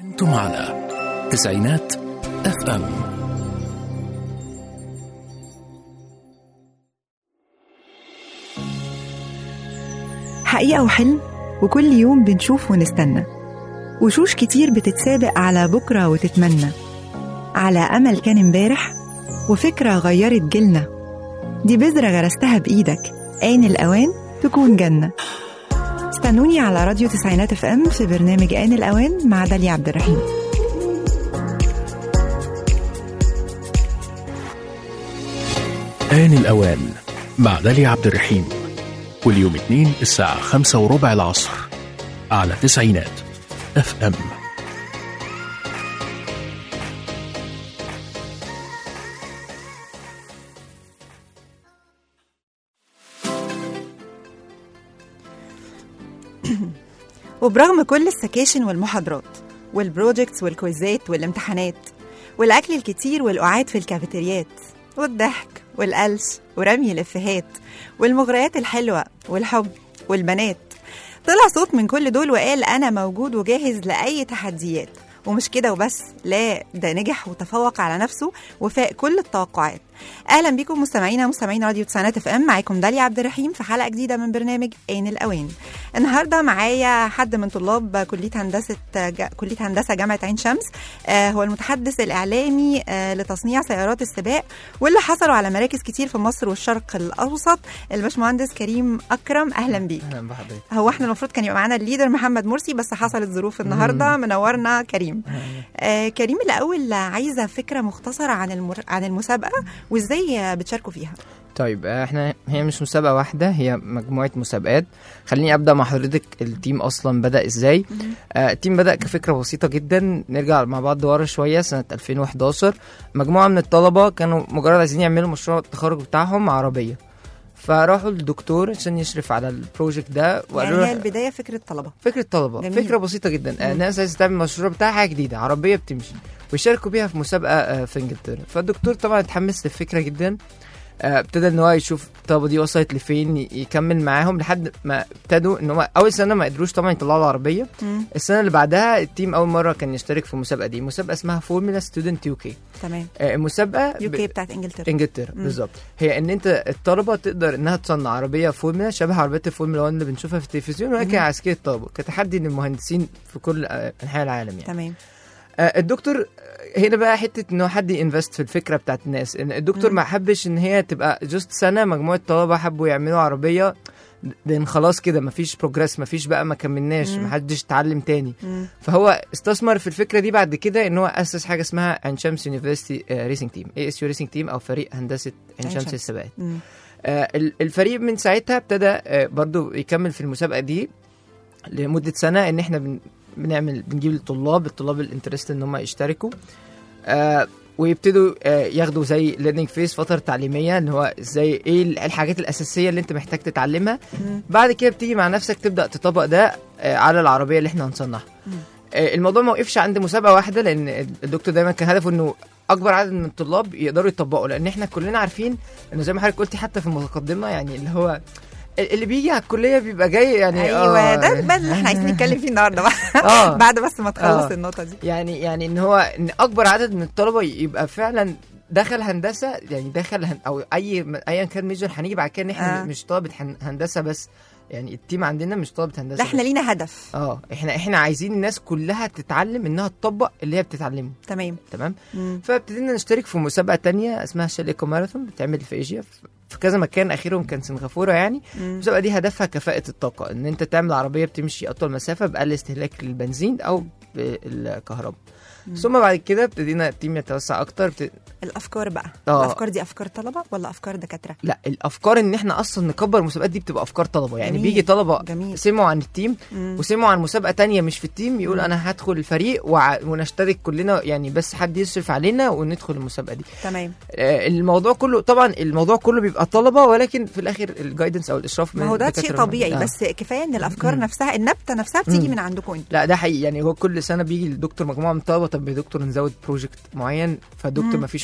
أنتم على تسعينات اف ام حقيقة وحلم وكل يوم بنشوف ونستنى وشوش كتير بتتسابق على بكرة وتتمنى على أمل كان امبارح وفكرة غيرت جيلنا دي بذرة غرستها بإيدك آن الأوان تكون جنة استنوني على راديو تسعينات اف ام في برنامج آن الأوان مع داليا عبد الرحيم آن الأوان مع داليا عبد الرحيم كل يوم اثنين الساعة خمسة وربع العصر على تسعينات اف ام وبرغم كل السكاشن والمحاضرات والبروجكتس والكويزات والامتحانات والأكل الكتير والقعاد في الكافيتريات والضحك والقلش ورمي الإفيهات والمغريات الحلوة والحب والبنات طلع صوت من كل دول وقال أنا موجود وجاهز لأي تحديات ومش كده وبس لا ده نجح وتفوق على نفسه وفاق كل التوقعات اهلا بيكم مستمعينا مستمعين راديو تسعينات اف ام معاكم داليا عبد الرحيم في حلقه جديده من برنامج عين الاوان النهارده معايا حد من طلاب كليه هندسه جا كليه هندسه جامعه عين شمس آه هو المتحدث الاعلامي آه لتصنيع سيارات السباق واللي حصلوا على مراكز كتير في مصر والشرق الاوسط الباشمهندس كريم اكرم اهلا بيك اهلا بحضرتك هو احنا المفروض كان يبقى معانا الليدر محمد مرسي بس حصلت ظروف النهارده منورنا كريم آه كريم الاول عايزه فكره مختصره عن المر... عن المسابقه وازاي بتشاركوا فيها طيب احنا هي مش مسابقه واحده هي مجموعه مسابقات خليني ابدا مع حضرتك التيم اصلا بدا ازاي آه التيم بدا كفكره بسيطه جدا نرجع مع بعض ورا شويه سنه 2011 مجموعه من الطلبه كانوا مجرد عايزين يعملوا مشروع التخرج بتاعهم عربيه فراحوا للدكتور عشان يشرف على البروجكت ده يعني له هي البدايه فكره طلبه فكره طلبه جميل. فكره بسيطه جدا آه، ناس عايزه تعمل مشروع بتاعها حاجه جديده عربيه بتمشي ويشاركوا بيها في مسابقه آه، في انجلترا فالدكتور طبعا اتحمس للفكره جدا آه، ابتدى ان هو يشوف الطلبه دي وصلت لفين ي- يكمل معاهم لحد ما ابتدوا ان هم اول سنه ما قدروش طبعا يطلعوا العربيه مم. السنه اللي بعدها التيم اول مره كان يشترك في المسابقه دي مسابقه اسمها فورمولا ستودنت يو كي تمام المسابقه يو ب- كي بتاعت انجلترا انجلترا مم. بالظبط هي ان انت الطلبه تقدر انها تصنع عربيه فورمولا شبه عربيات الفورمولا 1 اللي بنشوفها في التلفزيون ولكن مم. على سكيل الطلبه كتحدي للمهندسين في كل آه، انحاء العالم يعني تمام آه، الدكتور آه، هنا بقى حته ان هو حد ينفست في الفكره بتاعت الناس ان الدكتور مم. ما حبش ان هي تبقى جست سنه مجموعه طلبه حبوا يعملوا عربيه لان خلاص كده مفيش بروجرس مفيش بقى ما كملناش مم. محدش اتعلم تاني مم. فهو استثمر في الفكره دي بعد كده ان هو اسس حاجه اسمها عين شمس يونيفرستي ريسنج تيم اي اس يو ريسنج تيم او فريق هندسه عين عين شمس شمس. للسباقات مم. آه، ال- الفريق من ساعتها ابتدى آه، برضو يكمل في المسابقه دي لمده سنه ان احنا بن بنعمل بنجيب الطلاب الطلاب الانترست ان هم يشتركوا آه ويبتدوا آه ياخدوا زي ليرنينج فيس فتره تعليميه ان هو ازاي ايه ال- الحاجات الاساسيه اللي انت محتاج تتعلمها مم. بعد كده بتيجي مع نفسك تبدا تطبق ده آه على العربيه اللي احنا هنصنعها مم. آه الموضوع ما وقفش عند مسابقه واحده لان الدكتور دايما كان هدفه انه اكبر عدد من الطلاب يقدروا يطبقوا لان احنا كلنا عارفين انه زي ما حضرتك قلتي حتى في المقدمه يعني اللي هو اللي بيجي على الكليه بيبقى جاي يعني ايوه آه، ده بقى اللي احنا عايزين نتكلم فيه النهارده بقى اه بعد بس ما تخلص آه. النقطه دي يعني يعني ان هو ان اكبر عدد من الطلبه يبقى فعلا دخل هندسه يعني دخل هن او اي ايا كان ميجر هنيجي بعد كده ان احنا آه. آه. مش طلبه هن- هندسه بس يعني التيم عندنا مش طلبه هندسه لا احنا بس. لينا هدف اه احنا احنا عايزين الناس كلها تتعلم انها تطبق اللي هي بتتعلمه تمام تمام مم. فابتدينا نشترك في مسابقه تانية اسمها شيل ايكو ماراثون بتعمل في ايجيا في- في كذا مكان اخرهم كان سنغافوره يعني مم. المسابقه دي هدفها كفاءه الطاقه ان انت تعمل عربيه بتمشي اطول مسافه باقل استهلاك للبنزين او بالكهرباء ثم بعد كده ابتدينا التيم يتوسع اكتر بت... الافكار بقى آه. الافكار دي افكار طلبه ولا افكار دكاتره لا الافكار ان احنا اصلا نكبر المسابقات دي بتبقى افكار طلبه يعني جميل. بيجي طلبه جميل. سمعوا عن التيم مم. وسمعوا عن مسابقه تانية مش في التيم يقول مم. انا هدخل الفريق وع... ونشترك كلنا يعني بس حد يصرف علينا وندخل المسابقه دي تمام آه، الموضوع كله طبعا الموضوع كله بيبقى طلبه ولكن في الاخر الجايدنس او الاشراف ما من هو ده الدكاترة شيء طبيعي آه. بس كفايه ان الافكار مم. نفسها النبته نفسها بتيجي مم. من عندكم انتوا لا ده حقيقي يعني هو كل سنه بيجي الدكتور مجموعه من الطلبه طب يا دكتور نزود بروجكت معين فالدكتور مم. ما فيش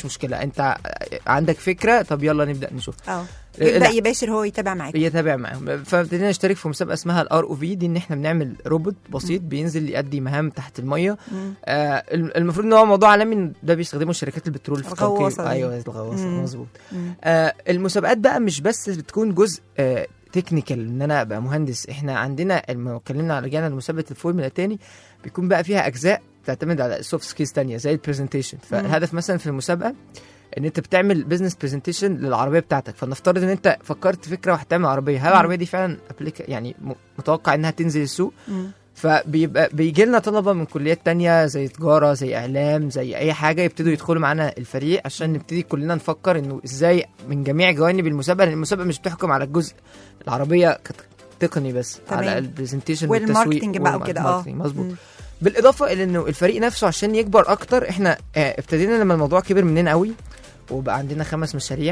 مشكله انت عندك فكره طب يلا نبدا نشوف اه لا. يبدا يباشر هو يتابع معاك يتابع معاهم فابتدينا نشترك في مسابقه اسمها الار او في دي ان احنا بنعمل روبوت بسيط بينزل يؤدي مهام تحت الميه مم. آه الم- المفروض ان هو موضوع عالمي إن ده بيستخدمه شركات البترول في الغواصة توقيع دي. ايوه الغواصه مم. مظبوط مم. آه المسابقات بقى مش بس بتكون جزء آه تكنيكال ان انا ابقى مهندس احنا عندنا لما اتكلمنا رجعنا لمسابقه الفورمولا تاني بيكون بقى فيها اجزاء تعتمد على سوفت سكيلز تانية زي البرزنتيشن فالهدف مثلا في المسابقه ان انت بتعمل بزنس برزنتيشن للعربيه بتاعتك فنفترض ان انت فكرت فكره وهتعمل عربيه هل العربيه دي فعلا أبليك يعني م- متوقع انها تنزل السوق مم. فبيبقى بيجي لنا طلبه من كليات تانية زي تجاره زي اعلام زي اي حاجه يبتدوا يدخلوا معانا الفريق عشان نبتدي كلنا نفكر انه ازاي من جميع جوانب المسابقه لان المسابقه مش بتحكم على الجزء العربيه كتقني بس تمام. على البرزنتيشن والماركتنج بقى وكده اه والماركتينج، مظبوط مم. بالاضافه الى انه الفريق نفسه عشان يكبر اكتر احنا آه، ابتدينا لما الموضوع كبر مننا قوي وبقى عندنا خمس مشاريع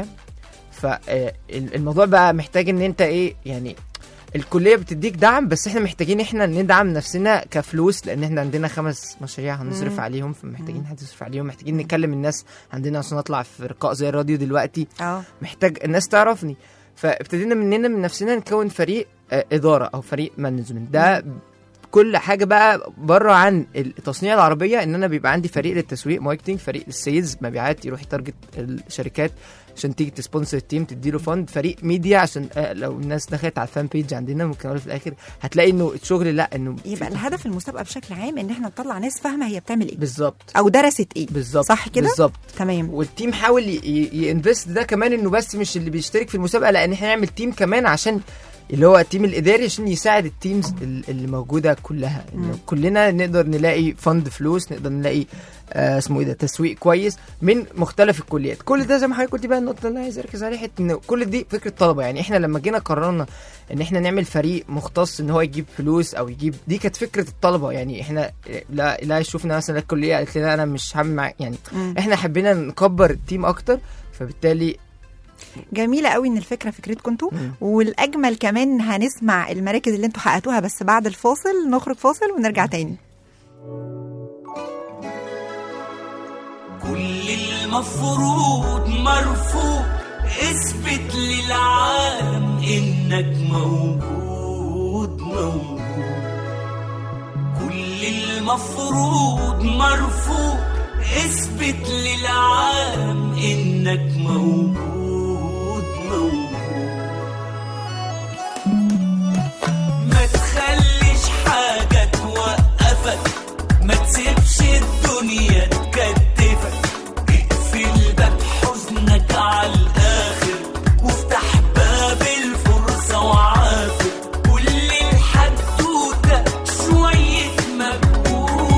فالموضوع بقى محتاج ان انت ايه يعني الكليه بتديك دعم بس احنا محتاجين احنا ندعم نفسنا كفلوس لان احنا عندنا خمس مشاريع هنصرف مم. عليهم فمحتاجين حد يصرف عليهم محتاجين نكلم الناس عندنا عشان اطلع في لقاء زي الراديو دلوقتي اه محتاج الناس تعرفني فابتدينا مننا من نفسنا نكون فريق آه، اداره او فريق مانجمنت ده كل حاجه بقى بره عن تصنيع العربيه ان انا بيبقى عندي فريق للتسويق ماركتنج فريق للسيلز مبيعات يروح يتارجت الشركات عشان تيجي تسبونسر التيم تديله فند فريق ميديا عشان آه، لو الناس دخلت على الفان بيج عندنا ممكن اقول في الاخر هتلاقي انه الشغل لا انه يبقى الهدف المسابقه بشكل عام ان احنا نطلع ناس فاهمه هي بتعمل ايه بالظبط او درست ايه بالظبط صح كده بالظبط تمام والتيم حاول ينفست ده كمان انه بس مش اللي بيشترك في المسابقه لان احنا نعمل تيم كمان عشان اللي هو التيم الاداري عشان يساعد التيمز ال- اللي موجوده كلها انه كلنا نقدر نلاقي فند فلوس نقدر نلاقي آه اسمه ايه ده تسويق كويس من مختلف الكليات كل ده زي ما حضرتك قلت بقى النقطه اللي أنا عايز اركز عليها حته ان كل دي فكره طلبه يعني احنا لما جينا قررنا ان احنا نعمل فريق مختص ان هو يجيب فلوس او يجيب دي كانت فكره الطلبه يعني احنا لا لا شفنا مثلا الكليه قالت لنا انا مش هعمل معاك يعني مم. احنا حبينا نكبر التيم اكتر فبالتالي جميله قوي ان الفكره فكرتكم انتوا مم. والاجمل كمان هنسمع المراكز اللي انتوا حققتوها بس بعد الفاصل نخرج فاصل ونرجع تاني كل المفروض مرفوض اثبت للعالم انك موجود موجود كل المفروض مرفوض اثبت للعالم انك موجود موجود ما تخليش حاجة توقفك ما تسيبش الدنيا تكتفك اقفل باب حزنك على الآخر وافتح باب الفرصة وعافر كل الحدوتة شوية مجهود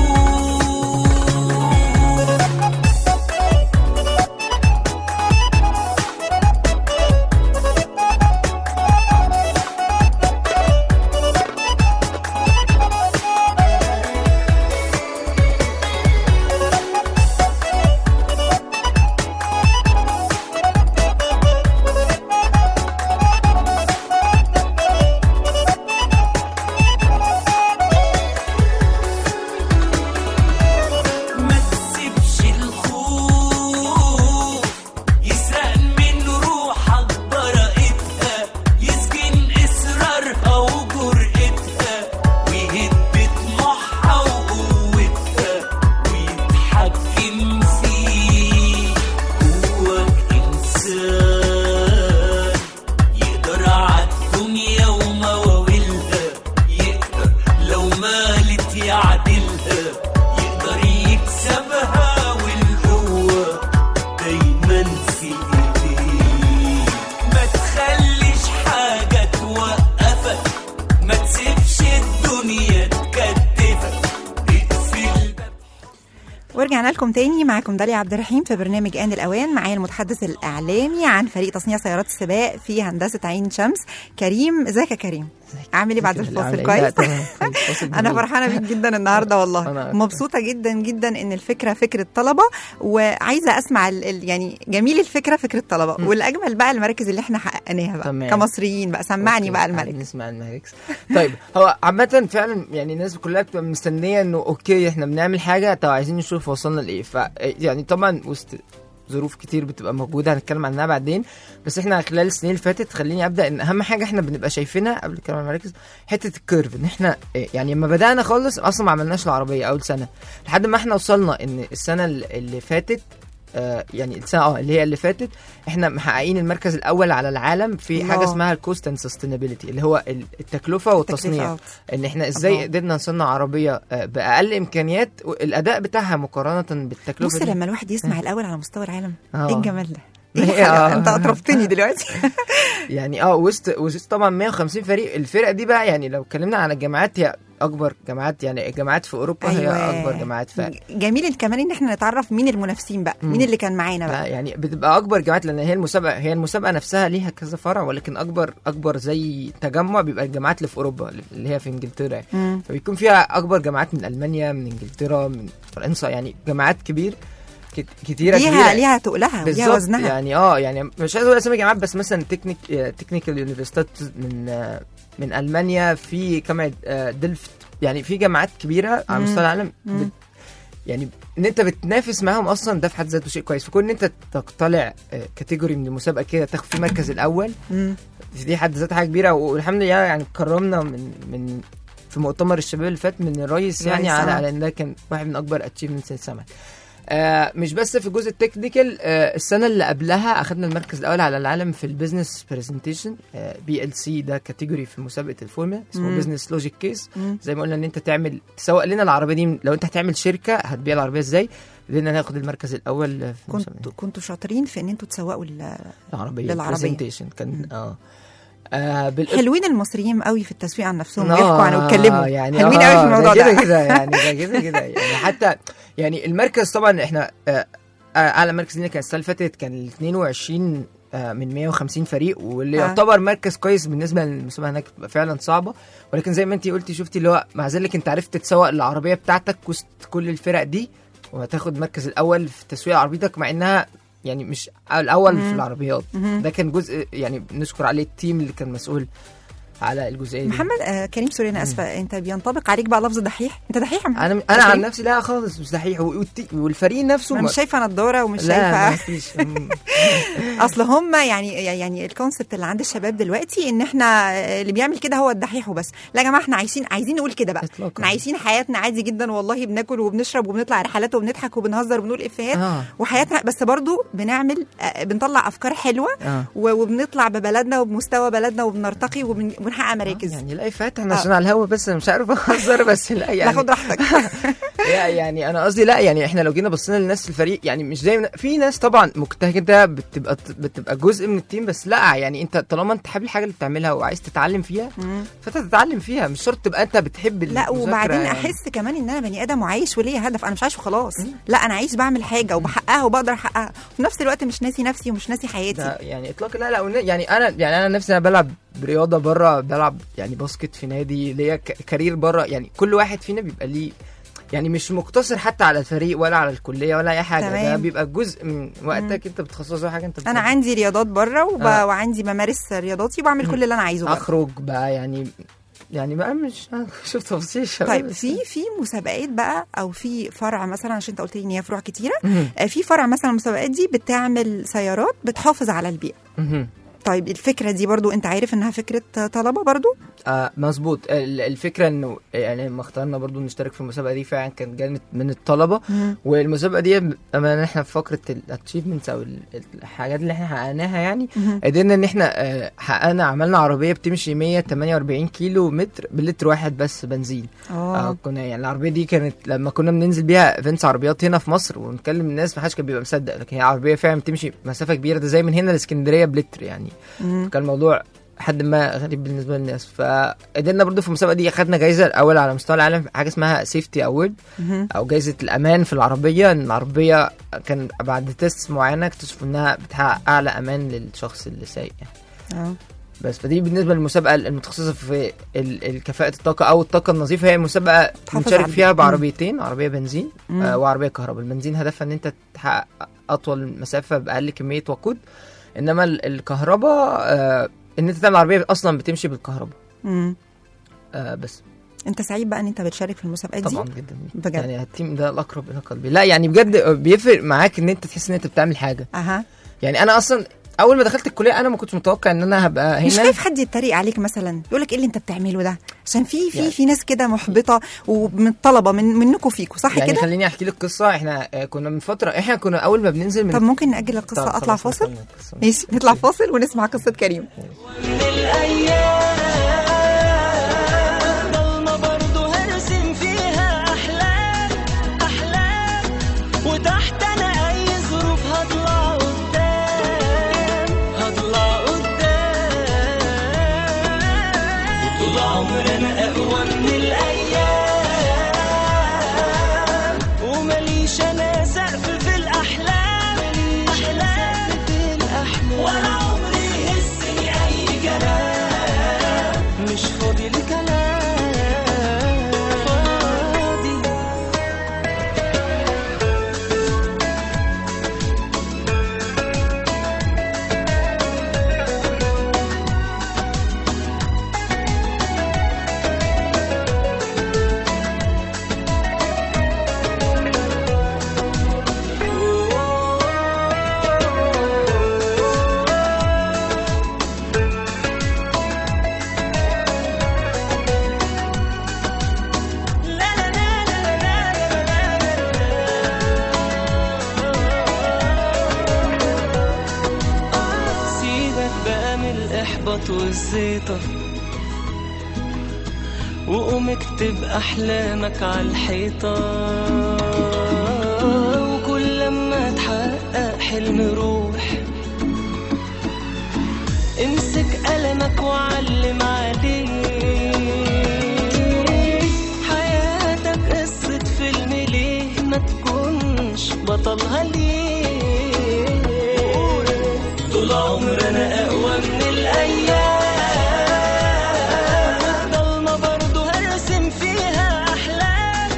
ما تسيبش الخوف يسرق من روحك براءتها يسجن إصرارها وجرأتها ويهد طموحها وقوتها ويتحكم فيك جواك إنسان يقدر عالدنيا ومواويلها يقدر لو مالت يعدلها يقدر يكسبها والقوة دايما في ايديك ما تخليش حاجة توقفك ما تسيبش الدنيا تكتفك اقفل باب ورجعنا لكم تاني معاكم داليا عبد الرحيم في برنامج آن الأوان معايا المتحدث الإعلامي عن فريق تصنيع سيارات السباق في هندسة عين شمس كريم ازيك يا كريم عامل ايه بعد عامل الفاصل إيه؟ كويس لا، تمام، كويس. فاصل انا جميل. فرحانه بيك جدا النهارده والله أنا أكتر. مبسوطه جدا جدا ان الفكره فكره طلبه وعايزه اسمع ال ال يعني جميل الفكره فكره طلبه والاجمل بقى المراكز اللي احنا حققناها بقى تمام. كمصريين بقى سمعني أوكي، بقى تعالي الملك نسمع الملك طيب هو عامة فعلا يعني الناس كلها بتبقى مستنية انه اوكي احنا بنعمل حاجة طب عايزين نشوف وصلنا لايه ف يعني طبعا وسط ظروف كتير بتبقى موجوده هنتكلم عنها بعدين بس احنا خلال السنين اللي فاتت خليني ابدا ان اهم حاجه احنا بنبقى شايفينها قبل الكلام عن المراكز حته الكيرف ان احنا إيه، يعني لما بدانا خالص اصلا ما عملناش العربيه اول سنه لحد ما احنا وصلنا ان السنه اللي فاتت آه يعني السنه اه اللي هي اللي فاتت احنا محققين المركز الاول على العالم في حاجه الله. اسمها الكوست اند سستينابيلتي اللي هو ال- التكلفه والتصنيع تكلفة. ان احنا ازاي الله. قدرنا نصنع عربيه آه، باقل امكانيات الاداء بتاعها مقارنه بالتكلفه بص دي. لما الواحد يسمع الاول على مستوى العالم آه. ايه الجمال ده هي- ايه الحاجة؟ آه. انت اطرفتني دلوقتي يعني اه وسط وسط طبعا 150 فريق الفرقه دي بقى يعني لو اتكلمنا عن الجامعات هي اكبر جامعات يعني الجامعات في اوروبا هي اكبر جامعات ف جميل كمان ان احنا نتعرف مين المنافسين بقى مين اللي كان معانا لا، بقى يعني بتبقى اكبر جامعات لان هي المسابقه هي المسابقه نفسها ليها كذا فرع ولكن اكبر اكبر زي تجمع بيبقى الجامعات اللي في اوروبا اللي هي في انجلترا يعني. مم. فبيكون فيها اكبر جامعات من المانيا من انجلترا من فرنسا يعني جامعات كبير كت- كتيره ليها كبيره ليها تقلها وليها بالظبط وزنها يعني اه يعني مش عايز اقول اسامي جامعات بس مثلا تكنيك آه، تكنيكال يونيفرسيتات من آه، من المانيا في جامعه آه، دلفت يعني في جامعات كبيره على مم. مستوى العالم مم. بت يعني ان انت بتنافس معاهم اصلا ده في حد ذاته شيء كويس فكون ان انت تطلع آه، كاتيجوري من المسابقه كده تاخد فيه المركز الاول مم. دي حد ذاتها حاجه كبيره والحمد لله يعني كرمنا من من في مؤتمر الشباب اللي فات من الرئيس يعني الرئيس، على آه. على ان ده كان واحد من اكبر اتشيفمنتس السنه آه مش بس في الجزء التكنيكال آه السنه اللي قبلها اخذنا المركز الاول على العالم في البيزنس برزنتيشن بي ال سي ده كاتيجوري في مسابقه الفورمولا اسمه مم. بيزنس لوجيك كيس مم. زي ما قلنا ان انت تعمل تسوق لنا العربيه دي لو انت هتعمل شركه هتبيع العربيه ازاي قدرنا ناخد المركز الاول في المسابقة. كنتوا كنتوا شاطرين في ان انتوا تسوقوا ال- العربيه للعربية. presentation كان اه, آه بالإضافة- حلوين المصريين قوي في التسويق عن نفسهم آه، ويحكوا عن ويتكلموا يعني حلوين آه، قوي في الموضوع ده ده كده كده يعني ده كده كده يعني حتى يعني المركز طبعا احنا آه، آه، اعلى مركز لينا كان السنه اللي فاتت كان 22 آه، من 150 فريق واللي آه. يعتبر مركز كويس بالنسبه للمسابقه هناك بتبقى فعلا صعبه ولكن زي ما انت قلتي شفتي اللي هو مع ذلك انت عرفت تسوق العربيه بتاعتك وسط كل الفرق دي وهتاخد المركز الاول في تسويق عربيتك مع انها يعني مش الاول في مم. العربيات مهم. ده كان جزء يعني نشكر عليه التيم اللي كان مسؤول على الجزئيه دي محمد آه كريم سوري انا اسفه انت بينطبق عليك بقى لفظ دحيح انت دحيح يا محمد انا انا عن كريم؟ نفسي لا خالص مش دحيح والت- والفريق نفسه انا ما- مش شايفه نضاره ومش لا ما شايفه فيش مم. اصل هم يعني يعني الكونسبت اللي عند الشباب دلوقتي ان احنا اللي بيعمل كده هو الدحيح وبس لا يا جماعه احنا عايزين عايزين نقول كده بقى إطلاقاً. احنا عايشين حياتنا عادي جدا والله بناكل وبنشرب وبنطلع رحلات وبنضحك وبنهزر وبنقول افيهات اه وحياتنا بس برضو بنعمل آه، بنطلع افكار حلوه اه و- وبنطلع ببلدنا وبمستوى بلدنا وبنرتقي وبن- وبنحقق مراكز يعني لا فات احنا آه. عشان على الهوا بس أنا مش عارف اهزر بس لا يعني ناخد راحتك لا يعني انا قصدي لا يعني احنا لو جينا بصينا للناس في الفريق يعني مش زي في ناس طبعا مجتهده بتبقى بتبقى جزء من التيم بس لا يعني انت طالما انت حابب الحاجه اللي بتعملها وعايز تتعلم فيها مم. فانت تتعلم فيها مش شرط تبقى انت بتحب لا المذاكرة وبعدين يعني. احس كمان ان انا بني ادم وعايش وليا هدف انا مش عايش وخلاص لا انا عايش بعمل حاجه وبحققها وبقدر احققها وفي نفس الوقت مش ناسي نفسي ومش ناسي ده حياتي يعني اطلاق لا لا ون- يعني انا يعني انا نفسي انا بلعب رياضه بره بلعب يعني باسكت في نادي ليا ك- كارير بره يعني كل واحد فينا بيبقى ليه يعني مش مقتصر حتى على الفريق ولا على الكليه ولا اي حاجه ده تمام. بيبقى جزء من وقتك انت بتخصصه في حاجه انت انا بتحبها. عندي رياضات بره وب... آه. وعندي بمارس رياضاتي وبعمل كل اللي انا عايزه بره اخرج بقى يعني يعني بقى مش شوف تفاصيل الشباب طيب بس. في في مسابقات بقى او في فرع مثلا عشان انت قلت لي ان هي فروع كتيره مهم. آه، في فرع مثلا المسابقات دي بتعمل سيارات بتحافظ على البيئه مهم. طيب الفكره دي برضو انت عارف انها فكره طلبه برضو آه مظبوط ال- الفكره انه يعني لما اخترنا برضو نشترك في المسابقه دي فعلا كانت جانت من الطلبه والمسابقه دي اما احنا في فقره الاتشيفمنتس او ال- الحاجات اللي احنا حققناها يعني مهم. قدرنا ان احنا آه، حققنا عملنا عربيه بتمشي 148 كيلو متر بلتر واحد بس بنزين آه اه كنا يعني العربيه دي كانت لما كنا بننزل بيها ايفنتس عربيات هنا في مصر ونكلم الناس ما حدش كان بيبقى مصدق لكن هي عربيه فعلا بتمشي مسافه كبيره ده زي من هنا لاسكندريه بلتر يعني مم. كان الموضوع حد ما غريب بالنسبه للناس فقدرنا برضو في المسابقه دي اخدنا جايزه الاول على مستوى العالم حاجه اسمها سيفتي اوورد مهم. او جايزه الامان في العربيه ان العربيه كان بعد تيست معينه اكتشفوا انها بتحقق اعلى امان للشخص اللي سايق يعني. اه بس فدي بالنسبه للمسابقه المتخصصه في ال- ال- كفاءه الطاقه او الطاقه النظيفه هي مسابقه تحافظ بنشارك على- فيها مم. بعربيتين عربيه بنزين مم. آه وعربيه كهرباء البنزين هدفها ان انت تحقق اطول مسافه باقل كميه وقود انما ال- الكهرباء آه ان انت تعمل عربيه اصلا بتمشي بالكهرباء مم. آه بس انت سعيد بقى ان انت بتشارك في المسابقات دي طبعا جدا بجد. يعني التيم ده الاقرب الى قلبي لا يعني بجد بيفرق معاك ان انت تحس ان انت بتعمل حاجه اها يعني انا اصلا اول ما دخلت الكليه انا ما كنتش متوقع ان انا هبقى مش هنا خايف حد يتريق عليك مثلا يقول لك ايه اللي انت بتعمله ده عشان في في يعني- في ناس كده محبطه ومن الطلبه من منكم فيكم صح يعني كده خليني احكي لك قصه احنا آه، كنا من فتره احنا كنا اول ما بننزل من طب ممكن ناجل طب القصه خلاص اطلع فاصل نكمل القصة. ماشي نطلع فاصل ونسمع قصه كريم من الأيام ضلمة برضو هرسم فيها أحلام أحلام وتحت أنا أي ظروف هطلع قدام هطلع قدام طول عمري أنا أقوى من الأيام ومليش أنا سقف في الأحلام أحلام في الأحلام ولا عمري يهزني أي كلام مش فاضي لكلام فاضي لا لا لا لا لا لا سيبك بقى من الإحباط والزيطة وقوم اكتب أحلامك على الحيطة وكل لما تحقق حلم روح امسك قلمك وعلم عليه حياتك قصة فيلم ليه ما تكونش بطلها ليه طول عمري انا اقوى من الايام ضلمة برضو هرسم فيها احلام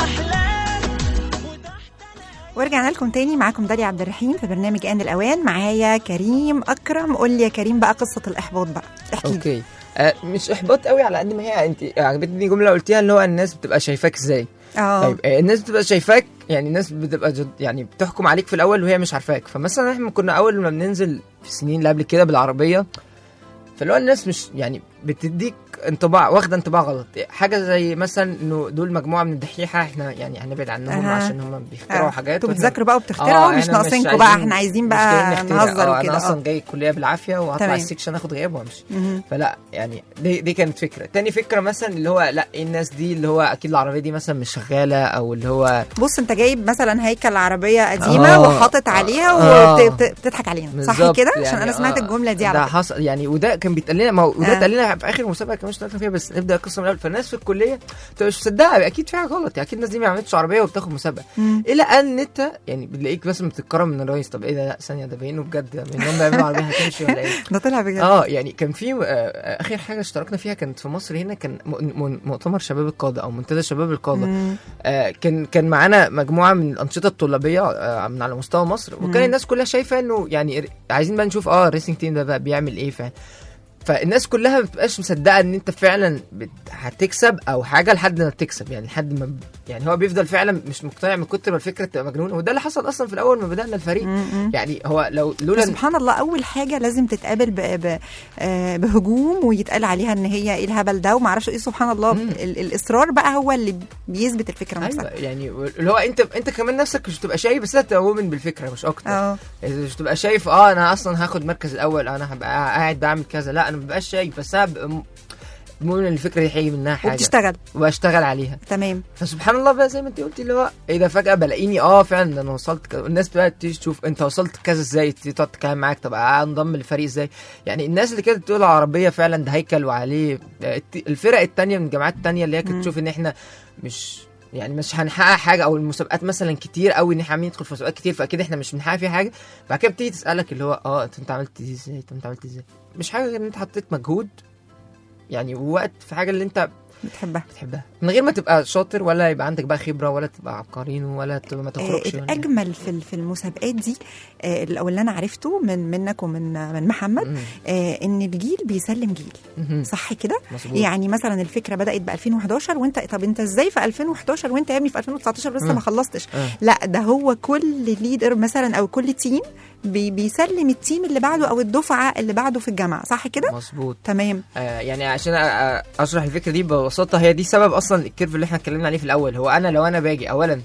احلام وتحت ورجعنا لكم تاني معاكم داليا عبد الرحيم في برنامج آن الأوان معايا كريم أكرم قول لي يا كريم بقى قصة الإحباط بقى احكي لي اوكي آه مش احباط قوي على قد ما هي انت عجبتني جمله قلتيها اللي هو الناس بتبقى شايفاك ازاي اه طيب آه، الناس بتبقى شايفاك يعني الناس بتبقى جد يعني بتحكم عليك في الاول وهي مش عارفاك فمثلا احنا كنا اول ما بننزل في السنين اللي قبل كده بالعربيه فاللي هو الناس مش يعني بتديك انطباع واخده انطباع غلط حاجه زي مثلا انه دول مجموعه من الدحيحه احنا يعني هنبعد عنهم أها. عشان هم بيخترعوا آه. حاجات انتوا وإحنا- بتذاكروا بقى وبتخترعوا آه، مش إحنا ناقصينكم بقى عايزين- احنا عايزين مش بقى جايين نخترع. نهزر آه، وكده انا اصلا اه جاي الكليه بالعافيه وهطلع تمام. السكشن اخد غياب وامشي مهم. فلا يعني دي دي كانت فكره تاني فكره مثلا اللي هو لا إيه الناس دي اللي هو اكيد العربيه دي مثلا مش شغاله او اللي هو بص انت جايب مثلا هيكل عربيه قديمه آه. وحاطط عليها آه. وبتضحك علينا صح بالظبط كده عشان يعني انا سمعت آه، الجمله دي ده على فكره حصل يعني وده كان بيتقال لنا ما هو وده آه. اتقال لنا في اخر مسابقه كمان اشتغلنا فيها بس نبدا القصه من الاول فالناس في الكليه بتبقى مش مصدقه اكيد في حاجه غلط يعني اكيد الناس دي ما عملتش عربيه وبتاخد مسابقه مم. الى ان انت يعني بتلاقيك مثلا بتتكرم من الرئيس طب ايه ده لا ثانيه ده باينه بجد يعني انهم بيعملوا عربيه هتمشي ولا ايه ده طلع بجد اه يعني كان في آه، اخر حاجه اشتركنا فيها كانت في مصر هنا كان م- م- مؤتمر شباب القاده او منتدى شباب القاده مم. آه، كان كان معانا مجموعه من الانشطه الطلابيه آه، من على مستوى مصر وكان مم. الناس كلها شايفه انه يعني ر- عايزين بقى نشوف اه الريسنج تيم ده بقى بيعمل ايه فعلا فالناس كلها ما بتبقاش مصدقه ان انت فعلا بت... هتكسب او حاجه لحد ما تكسب يعني لحد ما ب- يعني هو بيفضل فعلا مش مقتنع من كتر ما الفكره تبقى مجنونه وده اللي حصل اصلا في الاول ما بدانا الفريق مم. يعني هو لو لولا إن- سبحان الله اول حاجه لازم تتقابل ب... ب... آه، بهجوم ويتقال عليها ان هي ايه الهبل ده وما اعرفش ايه سبحان الله مم. ال... الاصرار بقى هو اللي بيثبت الفكره نفسها ايوه يعني اللي هو انت انت كمان نفسك مش تبقى شايف بس انت مؤمن بالفكره مش اكتر اه يعني مش تبقى شايف اه انا اصلا هاخد المركز الاول انا هبقى قاعد بعمل كذا لا انا ما ببقاش شايف بس انا ببقى م- مؤمن ان الفكره دي هيجي منها حاجه وبتشتغل وبشتغل عليها تمام فسبحان الله بقى زي ما انت قلتي اللي هو ايه ده فجاه بلاقيني اه فعلا ده انا وصلت كذا الناس بقى تيجي تشوف انت وصلت كذا ازاي تيجي تقعد تتكلم معاك طب انضم للفريق ازاي يعني الناس اللي كانت بتقول العربيه فعلا ده هيكل وعليه آه، الت- الفرق التانية من الجامعات التانية اللي هي مم. كانت تشوف ان احنا مش يعني مش هنحقق حاجه او المسابقات مثلا كتير قوي ان احنا عاملين ندخل في مسابقات كتير فاكيد احنا مش بنحقق فيها حاجه بعد كده بتيجي تسالك اللي هو اه انت انت عملت دي ازاي طب انت عملت ازاي مش حاجه غير ان انت حطيت مجهود يعني ووقت في حاجه اللي انت بتحبها بتحبها من غير ما تبقى شاطر ولا يبقى عندك بقى خبره ولا تبقى عبقرين ولا تبقى ما تخرجش آه، ولا- الاجمل في ال- في المسابقات دي آه، او اللي انا عرفته من منك ومن آه، من محمد مم. آه، ان الجيل بيسلم جيل مهم. صح كده مظبوط يعني مثلا الفكره بدات ب 2011 وانت طب انت ازاي في 2011 وانت يا ابني في 2019 لسه مم. ما خلصتش آه. لا ده هو كل ليدر مثلا او كل تيم بي بيسلم التيم اللي بعده او الدفعه اللي بعده في الجامعه صح كده مظبوط تمام آه يعني عشان أ- أ- اشرح الفكره دي ببساطه هي دي سبب اصلا الكيرف اللي احنا اتكلمنا عليه في الاول هو انا لو انا باجي اولا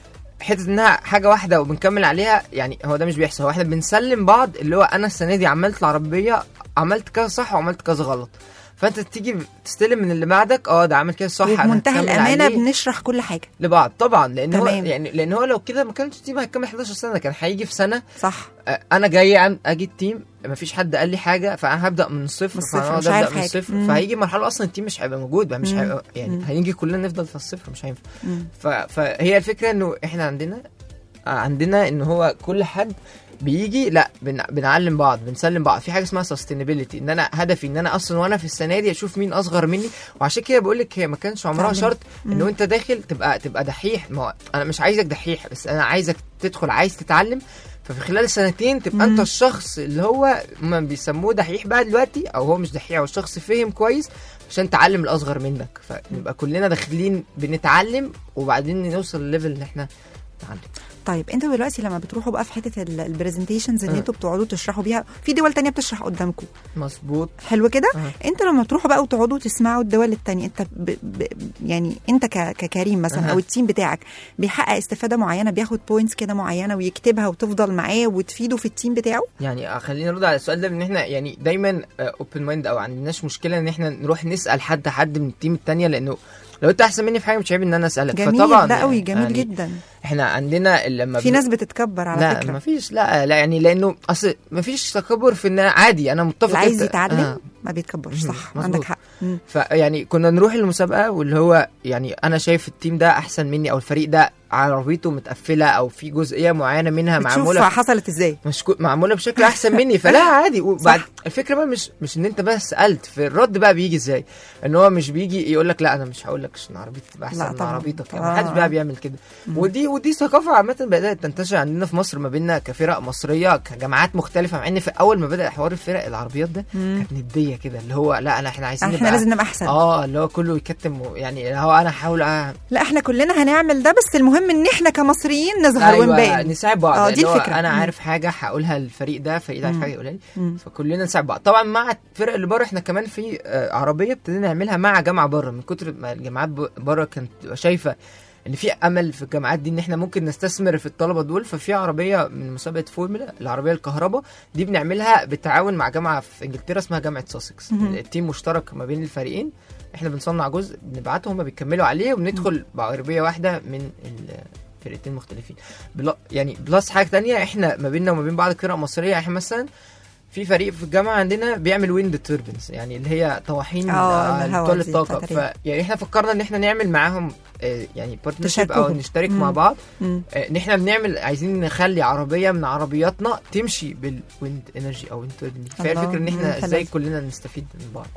حته انها حاجه واحده وبنكمل عليها يعني هو ده مش بيحصل هو احنا بنسلم بعض اللي هو انا السنه دي عملت العربيه عملت كذا صح وعملت كذا غلط فانت تيجي تستلم من اللي بعدك اه ده عمل كده صح أنا وبمنتهى هكمل الامانه عليه. بنشرح كل حاجه لبعض طبعا لان هو تمام. يعني لان هو لو كده ما كانش التيم هيكمل 11 سنه كان هيجي في سنه صح آه، انا جاي عن اجي التيم ما فيش حد قال لي حاجه فانا هبدا من الصفر من الصفر، فأنا مش هقعد عارف ابدا من حاجة. الصفر مم. فهيجي مرحله اصلا التيم مش هيبقى موجود بقى مش مم. هيبقى يعني مم. هنيجي كلنا نفضل في الصفر مش هينفع مم. ف... فهي الفكره انه احنا عندنا آه، عندنا ان هو كل حد بيجي لا بن... بنعلم بعض بنسلم بعض في حاجه اسمها سستينابيلتي ان انا هدفي ان انا اصلا وانا في السنه دي اشوف مين اصغر مني وعشان كده بقول لك هي ما كانش عمرها تعلم. شرط انه مم. انت داخل تبقى تبقى دحيح ما هو انا مش عايزك دحيح بس انا عايزك تدخل عايز تتعلم ففي خلال سنتين تبقى مم. انت الشخص اللي هو ما بيسموه دحيح بقى دلوقتي او هو مش دحيح هو الشخص فهم كويس عشان تعلم الاصغر منك فنبقى كلنا داخلين بنتعلم وبعدين نوصل لليفل اللي احنا نتعلم طيب انتوا دلوقتي لما بتروحوا بقى في حته البرزنتيشنز اللي آه. انتوا بتقعدوا تشرحوا بيها في دول تانية بتشرح قدامكم مظبوط حلو كده آه. انت لما بتروحوا بقى وتقعدوا تسمعوا الدول التانية انت ب... ب... يعني انت ك... ككريم مثلا أها. او التيم بتاعك بيحقق استفاده معينه بياخد بوينتس كده معينه ويكتبها وتفضل معاه وتفيده في التيم بتاعه يعني آه، خلينا نرد على السؤال ده ان احنا يعني دايما اوبن مايند او عندناش مشكله ان احنا نروح نسال حد حد من التيم التانية لانه لو انت احسن مني في حاجه مش عيب ان انا اسالك جميل فطبعا ده قوي جميل يعني جدا احنا عندنا لما في بن- ناس بتتكبر على لا فكره ما فيش لا لا يعني لانه اصل ما فيش تكبر في ان أنا عادي انا متفق اللي عايز إنت- يتعلم آه. ما بيتكبرش مم، صح مظبوط. عندك حق مم. فيعني كنا نروح المسابقه واللي هو يعني انا شايف التيم ده احسن مني او الفريق ده عربيته متقفله او في جزئيه معينه منها بتشوف معموله حصلت ازاي مش كو- معموله بشكل احسن مني فلا عادي وبعد صح. الفكره بقى مش مش ان انت بس سالت في الرد بقى بيجي ازاي ان هو مش بيجي يقول لك لا انا مش هقول لك عشان عربيتي تبقى لا احسن من طبعاً. عربيتك يعني آه. ما حدش بقى بيعمل كده ودي ودي ثقافه عامه بدات تنتشر عندنا في مصر ما بيننا كفرق مصريه كجامعات مختلفه مع ان في اول ما بدا حوار الفرق العربيات ده مم. كانت نديه كده اللي هو لا انا احنا عايزين احنا نبقى- لازم نبقى احسن اه اللي هو كله يكتم و- يعني اللي هو انا احاول أ... لا احنا كلنا هنعمل ده بس المهم ان احنا كمصريين نظهر ونبان نساعد بعض اه، دي اللي هو الفكرة. انا مم. عارف حاجه هقولها للفريق ده الفريق ده عارف مم. حاجه يقولها لي مم. فكلنا نساعد بعض طبعا مع الفرق اللي بره احنا كمان في آه، عربيه ابتدينا نعملها مع جامعه بره من كتر ما الجامعات ب- بره كانت تبقى شايفه ان في امل في الجامعات دي ان احنا ممكن نستثمر في الطلبه دول ففي عربيه من مسابقه فورمولا العربيه الكهرباء دي بنعملها بالتعاون مع جامعه في انجلترا اسمها جامعه ساسكس مهم. التيم مشترك ما بين الفريقين احنا بنصنع جزء بنبعته هم بيكملوا عليه وبندخل بعربيه واحده من الفرقتين مختلفين بلا يعني بلس حاجه تانية احنا ما بيننا وما بين بعض الفرق المصريه احنا مثلا في فريق في الجامعه عندنا بيعمل ويند توربنز يعني اللي هي طواحين اه، آه، الهوا بتولد دي طاقه بتاعت ف يعني احنا فكرنا ان احنا نعمل معاهم آه، يعني بارتنرشيب او تشاركوهم. نشترك مم. مع بعض مم. آه، ان احنا بنعمل عايزين نخلي عربيه من عربياتنا تمشي بالويند انرجي او ويند توربين فهي الله. الفكره ان مم، احنا حلو. ازاي كلنا نستفيد من بعض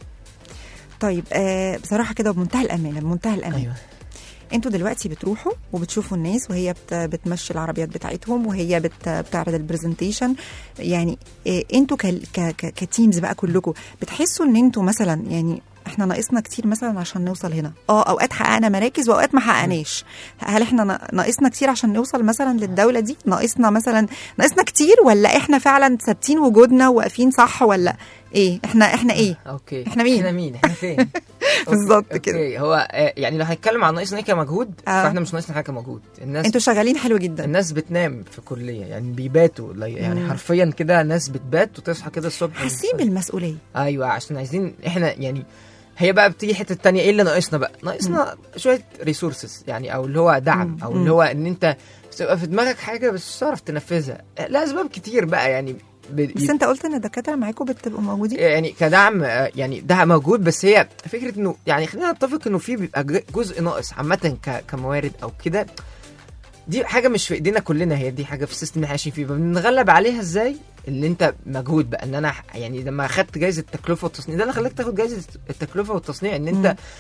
طيب آه بصراحه كده بمنتهى الامانه بمنتهى الامانه ايوه انتوا دلوقتي بتروحوا وبتشوفوا الناس وهي بت بتمشي العربيات بتاعتهم وهي بت بتعرض البرزنتيشن يعني إيه انتوا ك ك ك كتيمز بقى كلكم بتحسوا ان انتوا مثلا يعني احنا ناقصنا كتير مثلا عشان نوصل هنا اه اوقات حققنا مراكز واوقات ما حققناش هل احنا نا- ناقصنا كتير عشان نوصل مثلا للدوله دي ناقصنا مثلا ناقصنا كتير ولا احنا فعلا ثابتين وجودنا وواقفين صح ولا ايه احنا احنا ايه اوكي إحنا مين؟ احنا مين احنا فين بالظبط أوكي، كده. اوكي هو آه، يعني لو هنتكلم عن ناقصنا ايه كمجهود آه. فاحنا مش ناقصنا حاجه كمجهود الناس انتوا شغالين حلو جدا الناس بتنام في كليه يعني بيباتوا لا- يعني مم. حرفيا كده ناس بتبات وتصحى كده الصبح حاسين بالمسؤوليه ايوه عشان عايزين احنا يعني هي بقى بتيجي حته تانية ايه اللي ناقصنا بقى ناقصنا شويه ريسورسز يعني او اللي هو دعم مم. او مم. اللي هو ان انت بتبقى في دماغك حاجه بس مش هتعرف تنفذها لا اسباب كتير بقى يعني ب... بس انت قلت ان الدكاتره معاكم بتبقوا موجودين يعني كدعم آه، يعني ده موجود بس هي فكره انه يعني خلينا نتفق انه في بيبقى ج- جزء ناقص عامه ك- كموارد او كده دي حاجه مش في ايدينا كلنا هي دي حاجه في السيستم اللي احنا عايشين فيه بنتغلب عليها ازاي اللي انت مجهود بقى ان انا ح- يعني لما اخدت جائزه التكلفه والتصنيع ده اللي خلاك تاخد جائزه التكلفه والتصنيع ان انت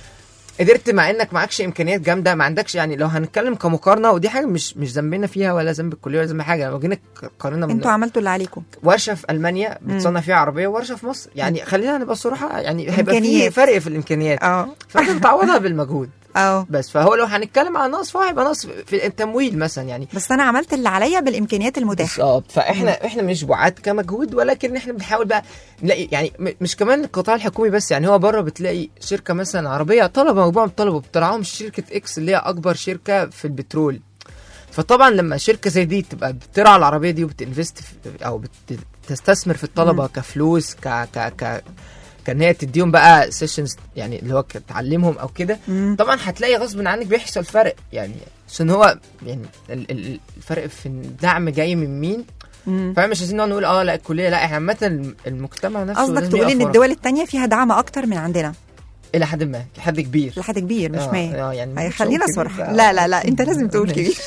قدرت مع انك معكش امكانيات جامده ما عندكش يعني لو هنتكلم كمقارنه ودي حاجه مش مش ذنبنا فيها ولا ذنب الكليه ولا ذنب حاجه لو جينا قارنا من انتوا عملتوا اللي عليكم ورشه في المانيا بتصنع فيها عربيه وورشه في مصر يعني خلينا نبقى صراحه يعني هيبقى في إمكانيات. فرق في الامكانيات اه فانت بتعوضها بالمجهود اه بس فهو لو هنتكلم عن نقص فهو هيبقى نقص في التمويل مثلا يعني بس انا عملت اللي عليا بالامكانيات المتاحه بالظبط فاحنا احنا مش بعاد كمجهود ولكن احنا بنحاول بقى نلاقي يعني م- مش كمان القطاع الحكومي بس يعني هو بره بتلاقي شركه مثلا عربيه طلبه مجموعه من الطلبه بترعاهم شركه اكس اللي هي اكبر شركه في البترول فطبعا لما شركه زي دي تبقى بترعى العربيه دي وبتنفست في او بتستثمر في الطلبه كفلوس ك ك ك كان هي تديهم بقى سيشنز يعني اللي هو ك- تعلمهم او كده مم. طبعا هتلاقي غصب عنك بيحصل فرق يعني عشان هو يعني ال- ال- الفرق في الدعم جاي من مين مم. فمش عايزين نقعد نقول اه لا الكليه لا احنا عامه المجتمع نفسه قصدك لازم تقولي يقف ان ورا. الدول التانية فيها دعم اكتر من عندنا الى حد ما حد كبير لحد كبير مش آه، مية آه، يعني أي مش خلينا هقول كبير صراحة بقى. لا لا لا انت لازم تقول ماشي. كبير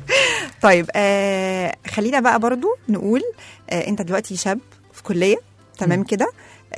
طيب آه خلينا بقى برضو نقول آه انت دلوقتي شاب في كلية تمام مم. كده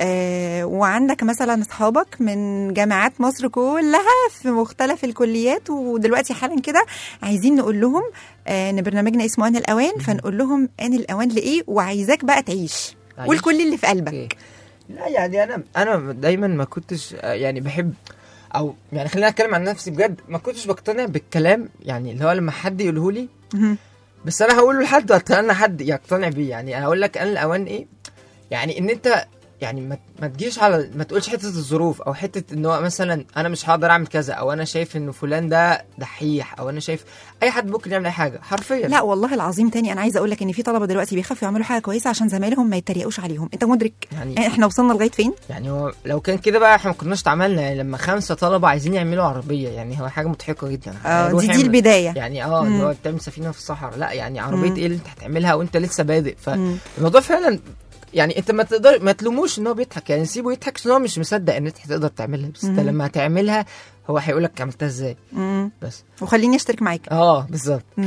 آه وعندك مثلا اصحابك من جامعات مصر كلها في مختلف الكليات ودلوقتي حالا كده عايزين نقول لهم آه ان برنامجنا اسمه ان الاوان فنقول لهم ان الاوان لايه وعايزاك بقى تعيش عايش. قول كل اللي في قلبك أوكي. لا يعني انا انا دايما ما كنتش آه، يعني بحب او يعني خلينا اتكلم عن نفسي بجد ما كنتش بقتنع بالكلام يعني اللي هو لما حد يقوله لي مهم. بس انا هقوله لحد واتمنى حد يقتنع بيه يعني هقول لك انا الاوان ايه يعني ان انت يعني ما, ما تجيش على ما تقولش حته الظروف او حته ان هو مثلا انا مش هقدر اعمل كذا او انا شايف ان فلان ده دحيح او انا شايف اي حد ممكن يعمل اي حاجه حرفيا لا والله العظيم تاني انا عايزه اقول لك ان في طلبه دلوقتي بيخافوا يعملوا حاجه كويسه عشان زمايلهم ما يتريقوش عليهم انت مدرك يعني احنا وصلنا لغايه فين يعني هو لو كان كده بقى احنا ما كناش اتعاملنا يعني لما خمسه طلبه عايزين يعملوا عربيه يعني هو حاجه مضحكه جدا اه هيروح دي دي يعمل- البدايه يعني اه مم. اللي هو تعمل سفينه في الصحراء لا يعني عربيه مم. ايه اللي انت هتعملها وانت لسه بادئ مم. فالموضوع فعلا يعني انت ما تقدر ما تلوموش ان هو بيضحك يعني سيبه يضحك عشان هو مش مصدق ان انت هتقدر تعملها بس انت مم. لما هتعملها هو هيقول لك عملتها ازاي مم. بس وخليني اشترك معاك اه بالظبط مم. ف...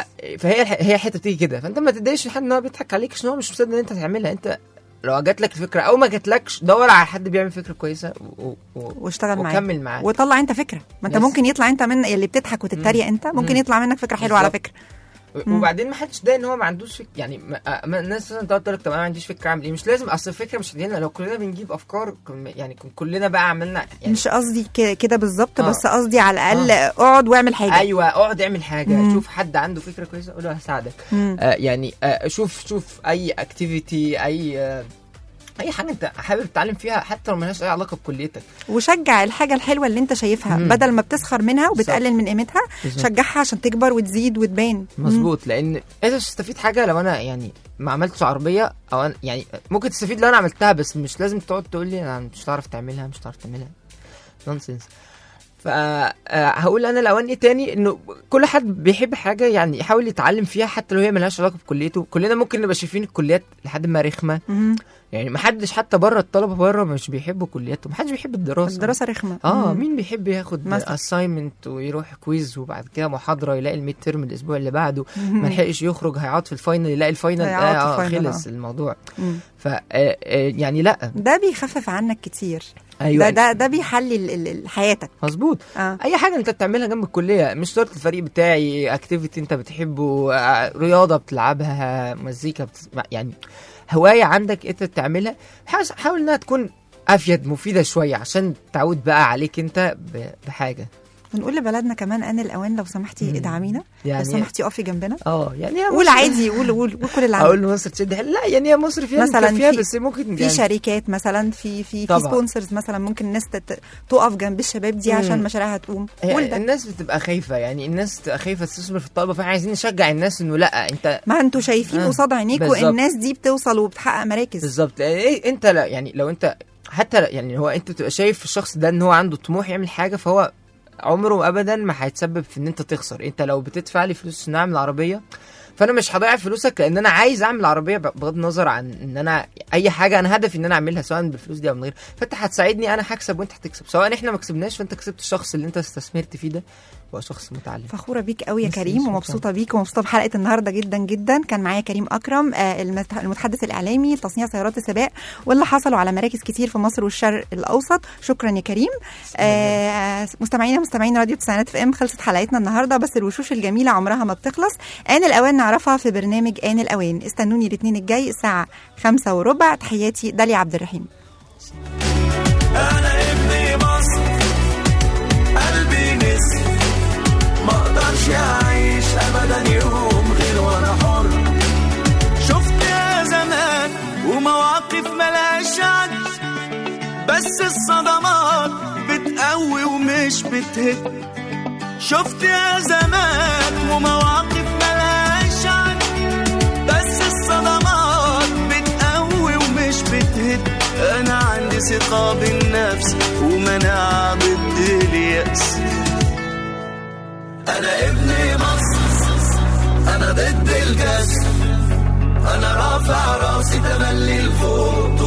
فهي هي حته بتيجي كده فانت ما تتضايقش لحد ان هو بيضحك عليك عشان هو مش مصدق ان انت هتعملها انت لو جات لك الفكره او ما جاتلكش دور على حد بيعمل فكره كويسه و... و... و... واشتغل معاك وكمل معاه وطلع انت فكره ما انت بس. ممكن يطلع انت من اللي بتضحك وتتريق انت ممكن مم. يطلع منك فكره حلوه على بالظبط. فكره مم. وبعدين ما حدش ده ان هو ما عندوش فكره يعني ما ما- الناس مثلا تقعد تقول لك طب انا ما عنديش فكره اعمل ايه مش لازم اصل الفكره مش هتجيلنا لو كلنا بنجيب افكار كن- يعني كن كلنا بقى عملنا يعني مش قصدي ك- كده بالظبط آه. بس قصدي على الاقل اقعد واعمل حاجه ايوه اقعد اعمل حاجه مم. شوف حد عنده فكره كويسه قول له هساعدك مم. آه يعني آه شوف شوف اي اكتيفيتي اي آه اي حاجه انت حابب تتعلم فيها حتى لو ملهاش اي علاقه بكليتك وشجع الحاجه الحلوه اللي انت شايفها مم. بدل ما بتسخر منها وبتقلل من قيمتها بالظبط. شجعها عشان تكبر وتزيد وتبان مم. مظبوط لان انت مش هتستفيد حاجه لو انا يعني ما عملتش عربيه او أنا يعني ممكن تستفيد لو انا عملتها بس مش لازم تقعد تقول لي انا مش هتعرف تعملها مش هتعرف تعملها نونسنس فهقول انا الاوان ايه تاني انه كل حد بيحب حاجه يعني يحاول يتعلم فيها حتى لو هي ملهاش علاقه بكليته كلنا ممكن نبقى شايفين الكليات لحد ما رخمه مم. يعني ما حدش حتى بره الطلبه بره مش بيحبوا كلياتهم ما حدش بيحب الدراسه الدراسه رخمه اه مم. مين بيحب ياخد مثلا. اساينمنت ويروح كويز وبعد كده محاضره يلاقي الميد ترم الاسبوع اللي بعده ما لحقش يخرج هيقعد في الفاينل يلاقي الفاينل هيقعد في آه الفاينل، خلص آه. الموضوع مم. ف آه، آه، يعني لا ده بيخفف عنك كتير ايوه ده ده ده بيحلي ال- ال- ال- حياتك مظبوط اه اي حاجه انت بتعملها جنب الكليه مش شرط الفريق بتاعي اكتيفيتي انت بتحبه آه، رياضه بتلعبها مزيكا بتسمع يعني هوايه عندك انت بتعملها حاول حاول انها تكون افيد مفيده شويه عشان تعود بقى عليك انت ب- بحاجه بنقول لبلدنا كمان ان الاوان لو سمحتي مم. ادعمينا لو يعني سمحتي اقفي جنبنا اه يعني هي قول مصر- عادي قول قول قول كل اللي عندك اقول لمصر تشد حيل لا يعني هي مصر فيها مثلاً فيها في- بس ممكن في يعني شركات مثلا في في في طبعاً. سبونسرز مثلا ممكن الناس تت- تقف جنب الشباب دي مم. عشان مشاريعها تقوم هي قول ده الناس بتبقى خايفه يعني الناس بتبقى خايفه تستثمر في الطلبه فاحنا عايزين نشجع الناس انه لا انت ما انتوا شايفين آه، قصاد عينيكوا بالظبط. الناس دي بتوصل وبتحقق مراكز بالظبط يعني ايه انت لا يعني لو انت حتى لا- يعني هو انت بتبقى شايف الشخص ده ان هو عنده طموح يعمل حاجه فهو عمره ابدا ما هيتسبب في ان انت تخسر انت لو بتدفع لي فلوس عشان اعمل عربيه فانا مش هضيع فلوسك لان انا عايز اعمل عربيه ب- بغض النظر عن ان انا اي حاجه انا هدفي ان انا اعملها سواء بالفلوس دي او من غير فانت هتساعدني انا هكسب وانت هتكسب سواء احنا ما كسبناش فانت كسبت الشخص اللي انت استثمرت فيه ده وابقى شخص متعلم فخوره بيك قوي يا ميرسي، كريم شكراً. ومبسوطه بيك ومبسوطه بحلقه النهارده جدا جدا كان معايا كريم اكرم آه، المت- المتحدث الاعلامي لتصنيع سيارات السباق واللي حصلوا على مراكز كتير في مصر والشرق الاوسط شكرا يا كريم آه، مستمعينا مستمعين راديو تسعينات في ام خلصت حلقتنا النهارده بس الوشوش الجميله عمرها ما بتخلص ان الاوان نعرفها في برنامج ان الاوان استنوني الاثنين الجاي الساعه خمسة وربع تحياتي داليا عبد الرحيم انا ابن مصر قلبي نسر ما اقدرش اعيش ابدا يوم غير وانا حر شفت يا زمان ومواقف ملهاش عد بس الصدمات بتقوي ومش بتهد شفت يا زمان ومواقف ملهاش عد بس الصدمات بتقوي ومش بتهد انا عندي ثقة بالنفس ومناعة ضد اليأس انا ابن مصر انا ضد الجسد انا رافع راسي تملي لفوق